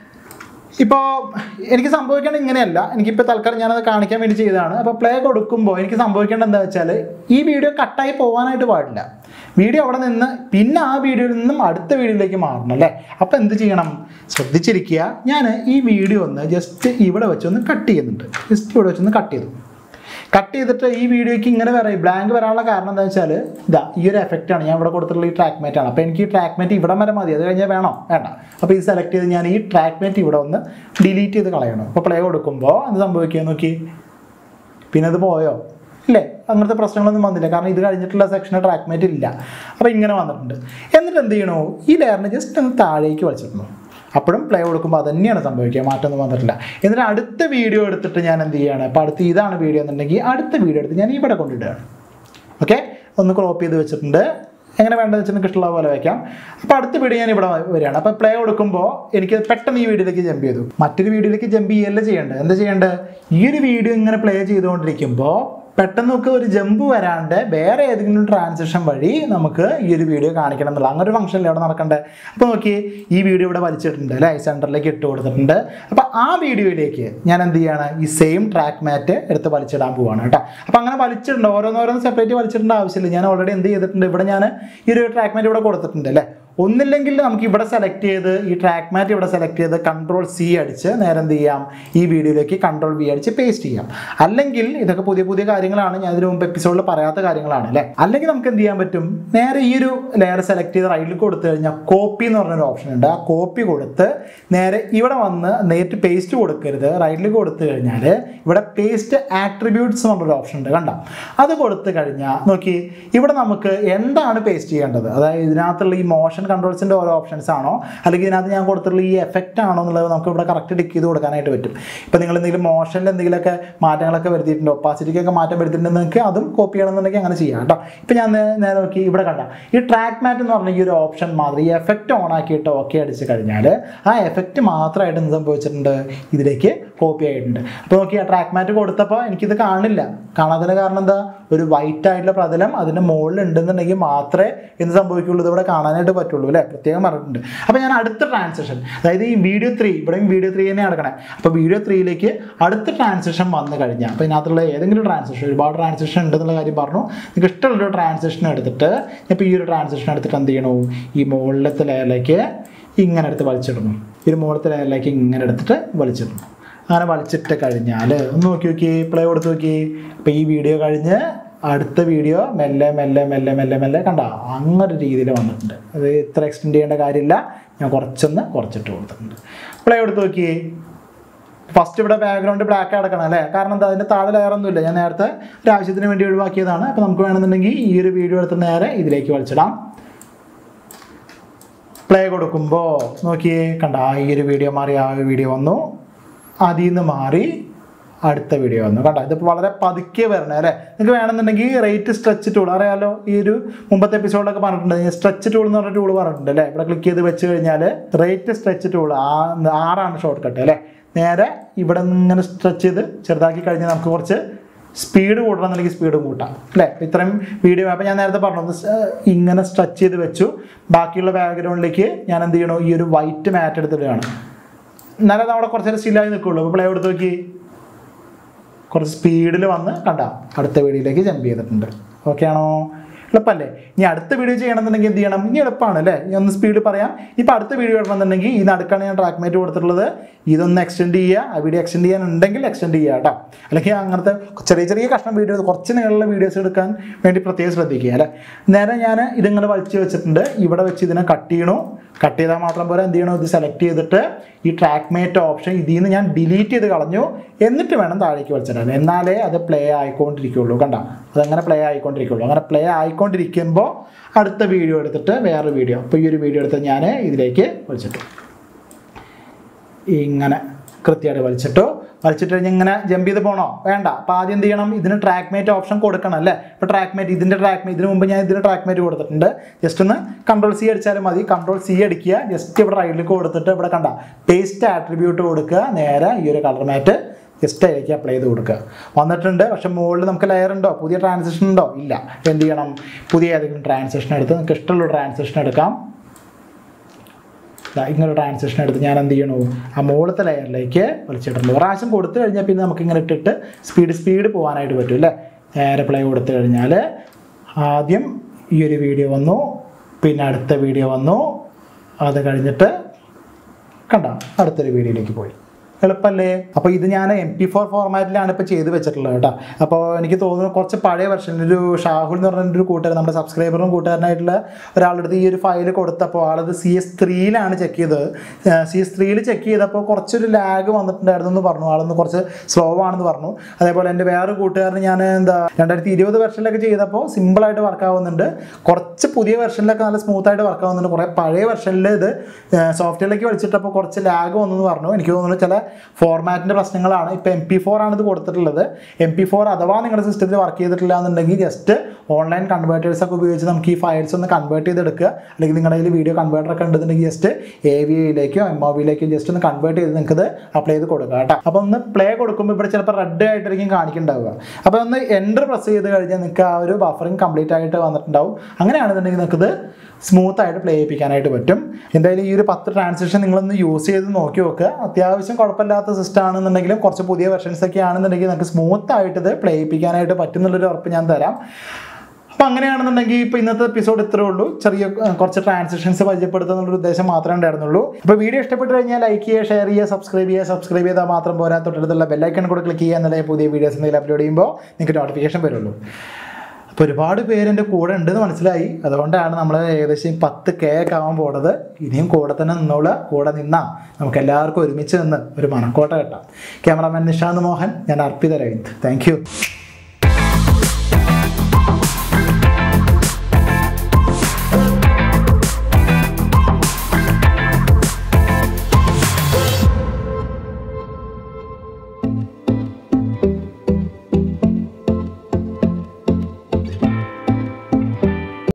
ഇപ്പോൾ എനിക്ക് സംഭവിക്കേണ്ടത് ഇങ്ങനെയല്ല എനിക്കിപ്പോൾ തൽക്കാലം ഞാനത് കാണിക്കാൻ വേണ്ടി ചെയ്തതാണ് അപ്പോൾ പ്ലേ കൊടുക്കുമ്പോൾ എനിക്ക് സംഭവിക്കേണ്ടത് എന്താ വെച്ചാൽ ഈ വീഡിയോ കട്ടായി പോകാനായിട്ട് പാടില്ല വീഡിയോ അവിടെ നിന്ന് പിന്നെ ആ വീഡിയോയിൽ നിന്നും അടുത്ത വീഡിയോയിലേക്ക് മാറണം അല്ലേ അപ്പോൾ എന്ത് ചെയ്യണം ശ്രദ്ധിച്ചിരിക്കുക ഞാൻ ഈ വീഡിയോ ഒന്ന് ജസ്റ്റ് ഇവിടെ വെച്ചൊന്ന് കട്ട് ചെയ്യുന്നുണ്ട് ജസ്റ്റ് ഇവിടെ വെച്ചൊന്ന് കട്ട് ചെയ്തു കട്ട് ചെയ്തിട്ട് ഈ വീഡിയോയ്ക്ക് ഇങ്ങനെ വരാം ബ്ലാങ്ക് വരാനുള്ള കാരണം എന്താ വെച്ചാൽ ഇതാ ഈ ഒരു എഫക്റ്റ് ആണ് ഞാൻ ഇവിടെ കൊടുത്തിട്ടുള്ള ഈ ട്രാക്ക് മേറ്റ് ആണ് അപ്പോൾ എനിക്ക് ഈ ട്രാക്ക് മേറ്റ് ഇവിടെ വരെ മതി അത് കഴിഞ്ഞാൽ വേണോ വേണ്ട അപ്പോൾ ഈ സെലക്ട് ചെയ്ത് ഞാൻ ഈ ട്രാക്ക് മേറ്റ് ഇവിടെ ഒന്ന് ഡിലീറ്റ് ചെയ്ത് കളയണം അപ്പോൾ പ്ലേ കൊടുക്കുമ്പോൾ എന്ത് സംഭവിക്കുക നോക്കി പിന്നെ അത് പോയോ ഇല്ലേ അങ്ങനത്തെ പ്രശ്നങ്ങളൊന്നും വന്നില്ല കാരണം ഇത് കഴിഞ്ഞിട്ടുള്ള സെക്ഷന് ട്രാക്ക് മേറ്റ് ഇല്ല അപ്പോൾ ഇങ്ങനെ വന്നിട്ടുണ്ട് എന്നിട്ട് എന്ത് ചെയ്യണോ ഈ ലെയറിനെ ജസ്റ്റ് ഒന്ന് താഴേക്ക് വലിച്ചിടണം അപ്പോഴും പ്ലേ കൊടുക്കുമ്പോൾ അത് തന്നെയാണ് സംഭവിക്കുക മാറ്റമൊന്നും വന്നിട്ടില്ല എന്നിട്ട് അടുത്ത വീഡിയോ എടുത്തിട്ട് ഞാൻ എന്ത് ചെയ്യാണ് അപ്പോൾ അടുത്ത് ഇതാണ് വീഡിയോ എന്നുണ്ടെങ്കിൽ അടുത്ത വീഡിയോ എടുത്ത് ഞാൻ ഇവിടെ കൊണ്ടിടുകയാണ് ഓക്കെ ഒന്ന് ക്രോപ്പ് ചെയ്ത് വെച്ചിട്ടുണ്ട് എങ്ങനെ വേണ്ടത് വെച്ചാൽ നിങ്ങൾക്ക് ഇഷ്ടമുള്ള പോലെ വയ്ക്കാം അപ്പോൾ അടുത്ത വീഡിയോ ഞാൻ ഇവിടെ വരികയാണ് അപ്പോൾ പ്ലേ കൊടുക്കുമ്പോൾ എനിക്ക് പെട്ടെന്ന് ഈ വീഡിയോയിലേക്ക് ജമ്പ് ചെയ്തു മറ്റൊരു വീഡിയോയിലേക്ക് ജമ്പ് ചെയ്യല്ല ചെയ്യേണ്ടത് എന്താ ചെയ്യേണ്ടത് ഈ ഒരു വീഡിയോ ഇങ്ങനെ പ്ലേ ചെയ്തുകൊണ്ടിരിക്കുമ്പോൾ പെട്ടെന്ന് നമുക്ക് ഒരു ജമ്പ് വരാണ്ട് വേറെ ഏതെങ്കിലും ട്രാൻസിഷൻ വഴി നമുക്ക് ഈ ഒരു വീഡിയോ കാണിക്കണം എന്നുള്ള അങ്ങനെ ഒരു ഫംഗ്ഷനിൽ അവിടെ നടക്കണ്ടേ അപ്പോൾ നോക്കി ഈ വീഡിയോ ഇവിടെ വലിച്ചിട്ടുണ്ട് അല്ലേ സെൻറ്ററിലേക്ക് ഇട്ട് കൊടുത്തിട്ടുണ്ട് അപ്പോൾ ആ വീഡിയോയിലേക്ക് ഞാൻ എന്ത് ചെയ്യാണ് ഈ സെയിം ട്രാക്ക് മാറ്റ് എടുത്ത് വലിച്ചിടാൻ പോവാണ് കേട്ടോ അപ്പോൾ അങ്ങനെ വലിച്ചിട്ടുണ്ട് ഓരോന്നോരോന്ന് സെപ്പറേറ്റ് വലിച്ചിടേണ്ട ആവശ്യമില്ല ഞാൻ ഓൾറെഡി എന്ത് ചെയ്തിട്ടുണ്ട് ഇവിടെ ഞാൻ ഈ ഒരു ട്രാക്ക് മാറ്റ് ഇവിടെ കൊടുത്തിട്ടുണ്ട് അല്ലേ ഒന്നില്ലെങ്കിൽ നമുക്ക് ഇവിടെ സെലക്ട് ചെയ്ത് ഈ ട്രാക്ക് മാറ്റ് ഇവിടെ സെലക്ട് ചെയ്ത് കൺട്രോൾ സി അടിച്ച് നേരെ എന്ത് ചെയ്യാം ഈ വീഡിയോയിലേക്ക് കൺട്രോൾ വി അടിച്ച് പേസ്റ്റ് ചെയ്യാം അല്ലെങ്കിൽ ഇതൊക്കെ പുതിയ പുതിയ കാര്യങ്ങളാണ് ഞാൻ ഇതിനു മുമ്പ് എപ്പിസോഡിൽ പറയാത്ത കാര്യങ്ങളാണ് അല്ലേ അല്ലെങ്കിൽ നമുക്ക് എന്ത് ചെയ്യാൻ പറ്റും നേരെ ഈ ഒരു ലെയർ സെലക്ട് ചെയ്ത് റൈറ്റിൽ കൊടുത്തു കഴിഞ്ഞാൽ കോപ്പി എന്ന് പറഞ്ഞൊരു ഓപ്ഷൻ ഉണ്ട് ആ കോപ്പി കൊടുത്ത് നേരെ ഇവിടെ വന്ന് നേരിട്ട് പേസ്റ്റ് കൊടുക്കരുത് റൈറ്റിൽ കൊടുത്തു കഴിഞ്ഞാൽ ഇവിടെ പേസ്റ്റ് ആട്രിബ്യൂട്ട്സ് എന്ന് പറഞ്ഞൊരു ഓപ്ഷൻ ഉണ്ട് കണ്ട അത് കൊടുത്തു കഴിഞ്ഞാൽ നോക്കി ഇവിടെ നമുക്ക് എന്താണ് പേസ്റ്റ് ചെയ്യേണ്ടത് അതായത് ഇതിനകത്തുള്ള ഈ മോഷൻ കൺട്രോൾസിൻ്റെ ഓരോ ഓപ്ഷൻസ് ആണോ അല്ലെങ്കിൽ ഇതിനകത്ത് ഞാൻ കൊടുത്തിട്ടുള്ള ഈ എഫക്റ്റ് ആണോ എന്നുള്ളത് നമുക്ക് ഇവിടെ കറക്റ്റ് ടിക്ക് ചെയ്ത് കൊടുക്കാനായിട്ട് പറ്റും ഇപ്പം നിങ്ങൾ എന്തെങ്കിലും മോഷനിൽ എന്തെങ്കിലുമൊക്കെ മാറ്റങ്ങളൊക്കെ വരുത്തിയിട്ടുണ്ട് ഒപ്പാസിറ്റിക്കൊക്കെ മാറ്റം വരുത്തിയിട്ടുണ്ടെങ്കിൽ നിങ്ങൾക്ക് അതും കോപ്പി ചെയ്യണമെന്നുണ്ടെങ്കിൽ അങ്ങനെ ചെയ്യാം കേട്ടോ ഇപ്പം ഞാൻ നേ- നേരെ നോക്കി ഇവിടെ കണ്ട ഈ ട്രാക്ക് മാറ്റ് എന്ന് പറഞ്ഞ ഈ ഒരു ഓപ്ഷൻ മാത്രം ഈ എഫക്റ്റ് ഓൺ ആക്കിയിട്ട് ഓക്കെ അടിച്ച് കഴിഞ്ഞാൽ ആ എഫക്റ്റ് മാത്രമായിട്ട് എന്ത് സംഭവിച്ചിട്ടുണ്ട് ഇതിലേക്ക് കോപ്പി ആയിട്ടുണ്ട് അപ്പോൾ നോക്കി ആ ട്രാക്ക് മാറ്റ് കൊടുത്തപ്പോൾ എനിക്കിത് കാണില്ല കാണാത്തതിന് കാരണം എന്താ ഒരു വൈറ്റ് ആയിട്ടുള്ള പ്രതലം അതിൻ്റെ മുകളിൽ ഉണ്ടെന്നുണ്ടെങ്കിൽ മാത്രമേ എന്ത് സംഭവിക്കുള്ളൂ ഇതിവിടെ കാണാനായിട്ട് പറ്റുള്ളൂ അല്ലേ പ്രത്യേകം പറഞ്ഞിട്ടുണ്ട് അപ്പോൾ ഞാൻ അടുത്ത ട്രാൻസിഷൻ അതായത് ഈ വീഡിയോ ത്രീ ഇവിടെയും വീഡിയോ ത്രീ തന്നെ നടക്കണേ അപ്പോൾ വീഡിയോ ത്രീയിലേക്ക് അടുത്ത ട്രാൻസിഷൻ വന്നു കഴിഞ്ഞാൽ അപ്പോൾ ഇതിനകത്തുള്ള ഏതെങ്കിലും ട്രാൻസിഷൻ ഒരുപാട് ട്രാൻസിഷൻ ഉണ്ടെന്നുള്ള കാര്യം പറഞ്ഞു നിങ്ങൾക്ക് ഇഷ്ടമുള്ളൊരു ട്രാൻസിഷൻ എടുത്തിട്ട് ഇപ്പോൾ ഈ ഒരു ട്രാൻസിഷൻ എടുത്തിട്ട് എന്ത് ചെയ്യണു ഈ മുകളിലത്തെ ലെയറിലേക്ക് ഇങ്ങനെ എടുത്ത് വലിച്ചിടണം ഈ ഒരു മുകളിലത്തെ ലെയറിലേക്ക് ഇങ്ങനെ എടുത്തിട്ട് വലിച്ചിടണം അങ്ങനെ വലിച്ചിട്ട് കഴിഞ്ഞാൽ ഒന്ന് നോക്കി നോക്കി പ്ലേ കൊടുത്ത് നോക്കി അപ്പോൾ ഈ വീഡിയോ കഴിഞ്ഞ് അടുത്ത വീഡിയോ മെല്ലെ മെല്ലെ മെല്ലെ മെല്ലെ മെല്ലെ കണ്ട അങ്ങനെ രീതിയിൽ വന്നിട്ടുണ്ട് അത് ഇത്ര എക്സ്റ്റെൻഡ് ചെയ്യേണ്ട കാര്യമില്ല ഞാൻ കുറച്ചൊന്ന് കുറച്ചിട്ട് കൊടുത്തിട്ടുണ്ട് പ്ലേ കൊടുത്ത് നോക്കി ഫസ്റ്റ് ഇവിടെ ബാക്ക്ഗ്രൗണ്ട് ബ്ലാക്ക് അടക്കണം അല്ലേ കാരണം എന്താ അതിൻ്റെ താഴെ ലെയറൊന്നുമില്ല ഞാൻ നേരത്തെ ഒരു ആവശ്യത്തിന് വേണ്ടി ഒഴിവാക്കിയതാണ് അപ്പോൾ നമുക്ക് വേണമെന്നുണ്ടെങ്കിൽ ഈ ഒരു വീഡിയോ എടുത്ത് നേരെ ഇതിലേക്ക് വലിച്ചിടാം പ്ലേ കൊടുക്കുമ്പോൾ നോക്കിയേ കണ്ട ആ ഈ ഒരു വീഡിയോ മാറി ആ ഒരു വീഡിയോ വന്നു അതിൽ നിന്ന് മാറി അടുത്ത വീഡിയോ വന്നു കണ്ടോ ഇതിപ്പോൾ വളരെ പതുക്കെ വരണേ അല്ലേ നിങ്ങൾക്ക് വേണമെന്നുണ്ടെങ്കിൽ റേറ്റ് സ്ട്രെച്ച് ടൂൾ അറിയാലോ ഈ ഒരു മുമ്പത്തെ എപ്പിസോഡിലൊക്കെ പറഞ്ഞിട്ടുണ്ട് സ്ട്രെച്ച് ടൂൾ എന്ന് പറഞ്ഞ ടൂൾ പറഞ്ഞിട്ടുണ്ട് അല്ലേ ഇവിടെ ക്ലിക്ക് ചെയ്ത് വെച്ച് കഴിഞ്ഞാൽ റേറ്റ് സ്ട്രെച്ച് ടൂൾ ആ ആറാണ് ഷോർട്ട് കട്ട് അല്ലേ നേരെ ഇവിടെ നിന്ന് ഇങ്ങനെ സ്ട്രെച്ച് ചെയ്ത് ചെറുതാക്കി കഴിഞ്ഞാൽ നമുക്ക് കുറച്ച് സ്പീഡ് കൂട്ടണമെന്നുണ്ടെങ്കിൽ സ്പീഡും കൂട്ടാം അല്ലേ ഇത്രയും വീഡിയോ അപ്പോൾ ഞാൻ നേരത്തെ പറഞ്ഞു ഒന്ന് സ് ഇങ്ങനെ സ്ട്രെച്ച് ചെയ്ത് വെച്ചു ബാക്കിയുള്ള ബാക്ക്ഗ്രൗണ്ടിലേക്ക് ഞാൻ എന്ത് ചെയ്യണു ഈ ഒരു വൈറ്റ് മാറ്റ് എടുത്തിട്ടാണ് എന്നാലും അത് അവിടെ കുറച്ച് നേരം സ്റ്റില്ലായി നിൽക്കുള്ളൂ അപ്പോൾ പ്ലേ എടുത്ത് നോക്കി കുറച്ച് സ്പീഡിൽ വന്ന് കണ്ട അടുത്ത വീഡിയോയിലേക്ക് ജമ്പ് ചെയ്തിട്ടുണ്ട് ഓക്കെ ആണോ എളുപ്പമല്ലേ ഇനി അടുത്ത വീഡിയോ ചെയ്യണമെന്നുണ്ടെങ്കിൽ എന്ത് ചെയ്യണം ഇനി എളുപ്പമാണ് അല്ലേ ഇനി ഒന്ന് സ്പീഡ് പറയാം ഇപ്പം അടുത്ത വീഡിയോ ഇടണമെന്നുണ്ടെങ്കിൽ ഈ നടുക്കാണ് ഞാൻ ട്രാക്ക് മേറ്റ് കൊടുത്തിട്ടുള്ളത് ഇതൊന്ന് എക്സ്റ്റെൻഡ് ചെയ്യുക ആ വീഡിയോ എക്സ്റ്റെൻഡ് ചെയ്യാനുണ്ടെങ്കിൽ എക്സ്റ്റെൻഡ് ചെയ്യുക കേട്ടോ അല്ലെങ്കിൽ അങ്ങനത്തെ ചെറിയ ചെറിയ കഷ്ണം വീഡിയോ കുറച്ച് നീളമുള്ള വീഡിയോസ് എടുക്കാൻ വേണ്ടി പ്രത്യേകം ശ്രദ്ധിക്കുക അല്ലേ നേരെ ഞാൻ ഇതിങ്ങനെ വലിച്ചു വെച്ചിട്ടുണ്ട് ഇവിടെ വെച്ച് ഇതിനെ കട്ട് ചെയ്യണു കട്ട് ചെയ്താൽ മാത്രം പോരാ എന്ത് ചെയ്യണോ ഇത് സെലക്ട് ചെയ്തിട്ട് ഈ ട്രാക്ക് മേറ്റ് ഓപ്ഷൻ ഇതിൽ നിന്ന് ഞാൻ ഡിലീറ്റ് ചെയ്ത് കളഞ്ഞു എന്നിട്ട് വേണം താഴേക്ക് വലിച്ചിടാൻ എന്നാലേ അത് പ്ലേ ആയിക്കൊണ്ടിരിക്കുള്ളൂ കണ്ട അതങ്ങനെ പ്ലേ ആയിക്കൊണ്ടിരിക്കുള്ളൂ അങ്ങനെ പ്ലേ ആയിക്കൊണ്ടിരിക്കുമ്പോൾ അടുത്ത വീഡിയോ എടുത്തിട്ട് വേറൊരു വീഡിയോ അപ്പോൾ ഈ ഒരു വീഡിയോ എടുത്ത് ഞാൻ ഇതിലേക്ക് വലിച്ചിട്ടു ഇങ്ങനെ കൃത്യമായിട്ട് വലിച്ചിട്ടു വലിച്ചിട്ട് കഴിഞ്ഞ് ഇങ്ങനെ ജമ്പ് ചെയ്ത് പോകണോ വേണ്ട അപ്പോൾ ആദ്യം എന്ത് ചെയ്യണം ഇതിന് ട്രാക്ക് മേറ്റ് ഓപ്ഷൻ കൊടുക്കണം അല്ലേ ഇപ്പോൾ ട്രാക്ക് മേറ്റ് ഇതിൻ്റെ ട്രാക്ക് മേറ്റ് ഇതിന് മുമ്പ് ഞാൻ ഇതിന് ട്രാക്ക് മേറ്റ് കൊടുത്തിട്ടുണ്ട് ജസ്റ്റ് ഒന്ന് കൺട്രോൾ സി അടിച്ചാലും മതി കൺട്രോൾ സി അടിക്കുക ജസ്റ്റ് ഇവിടെ റൈറ്റിലേക്ക് കൊടുത്തിട്ട് ഇവിടെ കണ്ട പേസ്റ്റ് ആട്രിബ്യൂട്ട് കൊടുക്കുക നേരെ ഈ ഒരു കളർ മാറ്റ് ജസ്റ്റ് അതിലേക്ക് അപ്ലൈ ചെയ്ത് കൊടുക്കുക വന്നിട്ടുണ്ട് പക്ഷെ മുകളിൽ നമുക്ക് ലെയർ ഉണ്ടോ പുതിയ ട്രാൻസിഷൻ ഉണ്ടോ ഇല്ല അപ്പോൾ എന്ത് ചെയ്യണം പുതിയ ഏതെങ്കിലും ട്രാൻസിഷൻ എടുത്ത് നിങ്ങൾക്ക് ഇഷ്ടമുള്ള ട്രാൻസിഷൻ എടുക്കാം ദാ ഇങ്ങനെ ട്രാൻസിഷൻ എടുത്ത് ഞാൻ എന്ത് ചെയ്യണു ആ മുകളിലത്തെ ലെയറിലേക്ക് വലിച്ചിട്ടുണ്ട് ഒരു പ്രാവശ്യം കൊടുത്തു കഴിഞ്ഞാൽ പിന്നെ നമുക്ക് ഇങ്ങനെ ഇട്ടിട്ട് സ്പീഡ് സ്പീഡ് പോകാനായിട്ട് പറ്റും അല്ലേ നേരെ പ്ലേ കൊടുത്തു കഴിഞ്ഞാൽ ആദ്യം ഈ ഒരു വീഡിയോ വന്നു പിന്നെ അടുത്ത വീഡിയോ വന്നു അത് കഴിഞ്ഞിട്ട് കണ്ട അടുത്തൊരു വീഡിയോയിലേക്ക് പോയി എളുപ്പമല്ലേ അപ്പോൾ ഇത് ഞാൻ എം പി ഫോർ ഫോർമാറ്റിലാണ് ഇപ്പോൾ ചെയ്ത് വെച്ചിട്ടുള്ളത് കേട്ടോ അപ്പോൾ എനിക്ക് തോന്നുന്നു കുറച്ച് പഴയ വെർഷനിൽ ഒരു ഷാഹുൽ എന്ന് പറഞ്ഞ ഒരു കൂട്ടുകാരൻ നമ്മുടെ സബ്സ്ക്രൈബറും കൂട്ടുകാരനായിട്ടുള്ള ഒരാളുടെ ഈ ഒരു ഫയൽ കൊടുത്തപ്പോൾ ആളത് സി എസ് ത്രീയിലാണ് ചെക്ക് ചെയ്തത് സി എസ് ത്രീയിൽ ചെക്ക് ചെയ്തപ്പോൾ കുറച്ചൊരു ലാഗ് വന്നിട്ടുണ്ടായിരുന്നു എന്ന് പറഞ്ഞു ആളൊന്ന് കുറച്ച് സ്ലോ ആണെന്ന് പറഞ്ഞു അതേപോലെ എൻ്റെ വേറെ കൂട്ടുകാരന് ഞാൻ എന്താ രണ്ടായിരത്തി ഇരുപത് വെർഷനിലൊക്കെ ചെയ്തപ്പോൾ സിമ്പിളായിട്ട് വർക്ക് ആവുന്നുണ്ട് കുറച്ച് പുതിയ വെർഷനിലൊക്കെ നല്ല സ്മൂത്ത് ആയിട്ട് വർക്ക് ആവുന്നുണ്ട് കുറേ പഴയ വെർഷനിൽ ഇത് സോഫ്റ്റ്വെയറിലേക്ക് വലിച്ചിട്ടപ്പോൾ കുറച്ച് ലാഗ് വന്നു എന്ന് പറഞ്ഞു എനിക്ക് തോന്നുന്നു ചില ഫോർമാറ്റിൻ്റെ പ്രശ്നങ്ങളാണ് ഇപ്പോൾ എം പി ഫോർ ആണ് ഇത് കൊടുത്തിട്ടുള്ളത് എം പി ഫോർ അഥവാ നിങ്ങളുടെ സിസ്റ്റത്തിൽ വർക്ക് ചെയ്തിട്ടില്ല എന്നുണ്ടെങ്കിൽ ജസ്റ്റ് ഓൺലൈൻ കൺവേർട്ടേഴ്സ് ഒക്കെ ഉപയോഗിച്ച് നമുക്ക് ഈ ഫയൽസ് ഒന്ന് കൺവേർട്ട് ചെയ്തെടുക്കുക അല്ലെങ്കിൽ നിങ്ങളുടെ കയ്യിൽ വീഡിയോ കൺവേർട്ടർ ഒക്കെ ഉണ്ടെന്നുണ്ടെങ്കിൽ ജസ്റ്റ് എ വി ഐയിലേക്കോ എം ഒ വിയിലേക്കോ ജസ്റ്റ് ഒന്ന് കൺവേർട്ട് ചെയ്ത് നിങ്ങൾക്ക് ഇത് അപ്ലൈ ചെയ്ത് കൊടുക്കുക കേട്ടോ അപ്പോൾ ഒന്ന് പ്ലേ കൊടുക്കുമ്പോൾ ഇവിടെ ചിലപ്പോൾ റെഡ് ആയിട്ടായിരിക്കും കാണിക്കുന്നുണ്ടാവുക അപ്പോൾ ഒന്ന് എൻ്റർ പ്രസ് ചെയ്ത് കഴിഞ്ഞാൽ നിങ്ങൾക്ക് ആ ഒരു ബഫറിങ് കംപ്ലീറ്റ് ആയിട്ട് വന്നിട്ടുണ്ടാവും അങ്ങനെയാണെന്നുണ്ടെങ്കിൽ നിങ്ങൾക്കിത് സ്മൂത്ത് ആയിട്ട് പ്ലേ ചെയ്യിപ്പിക്കാനായിട്ട് പറ്റും എന്തായാലും ഈ ഒരു പത്ത് ട്രാൻസിഷൻ നിങ്ങളൊന്ന് യൂസ് ചെയ്ത് നോക്കി നോക്കുക അത്യാവശ്യം കുഴപ്പമില്ലാത്ത സിസ്റ്റം ആണെന്നുണ്ടെങ്കിലും കുറച്ച് പുതിയ വെർഷൻസ് ഒക്കെ ആണെന്നുണ്ടെങ്കിൽ നിങ്ങൾക്ക് സ്മൂത്ത് ആയിട്ട് ഇത് പ്ലേ ചെയ്യിപ്പിക്കാനായിട്ട് പറ്റുന്നുള്ളൊരു ഉറപ്പ് ഞാൻ തരാം അപ്പം അങ്ങനെയാണെന്നുണ്ടെങ്കിൽ ഇപ്പോൾ ഇന്നത്തെ എപ്പിസോഡ് ഇത്രേ ഉള്ളൂ ചെറിയ ഏഹ്, കുറച്ച് ട്രാൻസാക്ഷൻസ് പരിചയപ്പെടുത്തുക എന്നുള്ളൊരു ഉദ്ദേശം മാത്രമേ ഉണ്ടായിരുന്നുള്ളൂ അപ്പോൾ വീഡിയോ ഇഷ്ടപ്പെട്ട് കഴിഞ്ഞാൽ ലൈക്ക് ചെയ്യുക ഷെയർ ചെയ്യുക സബ്സ്ക്രൈബ് ചെയ്യുക സബ്സ്ക്രൈബ് ചെയ്താൽ മാത്രം പോരാ തൊട്ടടുത്തുള്ള ബെല്ലൈക്കൺ കൂടെ ക്ലിക്ക് ചെയ്യുക എന്നല്ലേ പുതിയ വീഡിയോസ് എന്തെങ്കിലും അപ്ലോഡ് ചെയ്യുമ്പോൾ നിങ്ങൾക്ക് നോട്ടിഫിക്കേഷൻ വരുള്ളൂ അപ്പോൾ ഒരുപാട് പേര് എൻ്റെ കൂടെ ഉണ്ടെന്ന് മനസ്സിലായി അതുകൊണ്ടാണ് നമ്മൾ ഏകദേശം പത്ത് കെ ഒക്കെ ആവാൻ പോണത് ഇനിയും കൂടെ തന്നെ നിന്നോളൂ കൂടെ നിന്നാ നമുക്ക് എല്ലാവർക്കും ഒരുമിച്ച് നിന്ന് ഒരു മണക്കോട്ട കെട്ടാം ക്യാമറാമാൻ നിഷാന്ത് മോഹൻ ഞാൻ അർപ്പിത രവിന്ദ് താങ്ക് യു